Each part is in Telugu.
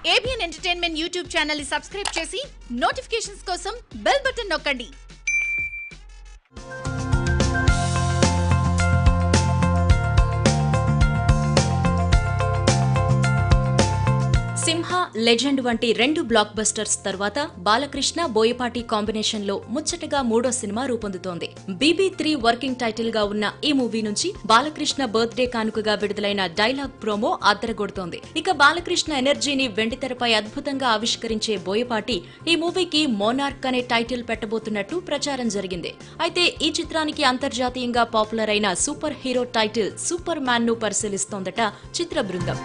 ఏబిఎన్ ఎంటర్టైన్మెంట్ యూట్యూబ్ ఛానల్ ని సబ్స్క్రైబ్ చేసి నోటిఫికేషన్స్ కోసం బెల్ బటన్ నొక్కండి సింహ లెజెండ్ వంటి రెండు బ్లాక్ బస్టర్స్ తర్వాత బాలకృష్ణ బోయపాటి కాంబినేషన్ లో ముచ్చటగా మూడో సినిమా రూపొందుతోంది బీబీ త్రీ వర్కింగ్ టైటిల్ గా ఉన్న ఈ మూవీ నుంచి బాలకృష్ణ బర్త్డే కానుకగా విడుదలైన డైలాగ్ ప్రోమో అద్దరగొడుతోంది ఇక బాలకృష్ణ ఎనర్జీని వెండితెరపై అద్భుతంగా ఆవిష్కరించే బోయపాటి ఈ మూవీకి మోనార్క్ అనే టైటిల్ పెట్టబోతున్నట్టు ప్రచారం జరిగింది అయితే ఈ చిత్రానికి అంతర్జాతీయంగా పాపులర్ అయిన superhero title Superman ను పరిశీలిస్తోందట చిత్ర బృందం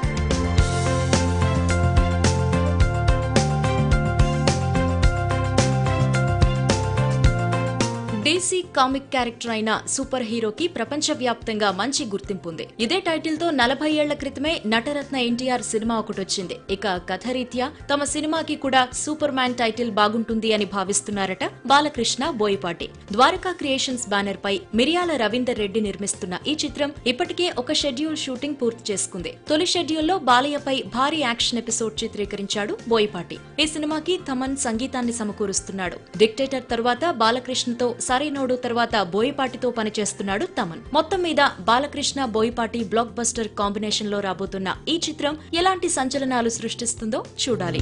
డీసీ కామిక్ క్యారెక్టర్ అయిన సూపర్ హీరోకి ప్రపంచవ్యాప్తంగా మంచి గుర్తింపు ఉంది ఇదే టైటిల్ తో నలభై ఏళ్ల క్రితమే నటరత్న ఎన్టీఆర్ సినిమా ఒకటొచ్చింది ఇక కథరీత్యా తమ సినిమాకి కూడా సూపర్ మ్యాన్ టైటిల్ బాగుంటుంది అని భావిస్తున్నారట బాలకృష్ణ బోయపాటి ద్వారకా క్రియేషన్స్ బ్యానర్ పై మిరియాల రవీందర్ రెడ్డి నిర్మిస్తున్న ఈ చిత్రం ఇప్పటికే ఒక షెడ్యూల్ షూటింగ్ పూర్తి చేసుకుంది తొలి షెడ్యూల్లో బాలయ్యపై భారీ యాక్షన్ ఎపిసోడ్ చిత్రీకరించాడు బోయపాటి ఈ సినిమాకి తమన్ సంగీతాన్ని సమకూరుస్తున్నాడు డిక్టేటర్ తర్వాత బాలకృష్ణతో సరైనోడు తర్వాత బోయపాటితో పనిచేస్తున్నాడు తమన్ మొత్తం మీద Balakrishna Boyapati blockbuster combination లో రాబోతున్న ఈ చిత్రం ఎలాంటి సంచలనాలు సృష్టిస్తుందో చూడాలి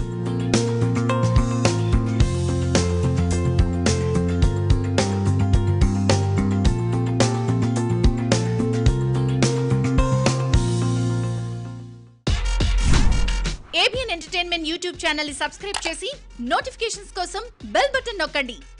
ఏబిఎన్ ఎంటర్టైన్మెంట్ యూట్యూబ్ ఛానల్ ని సబ్స్క్రైబ్ చేసి నోటిఫికేషన్స్ కోసం బెల్ బటన్ నొక్కండి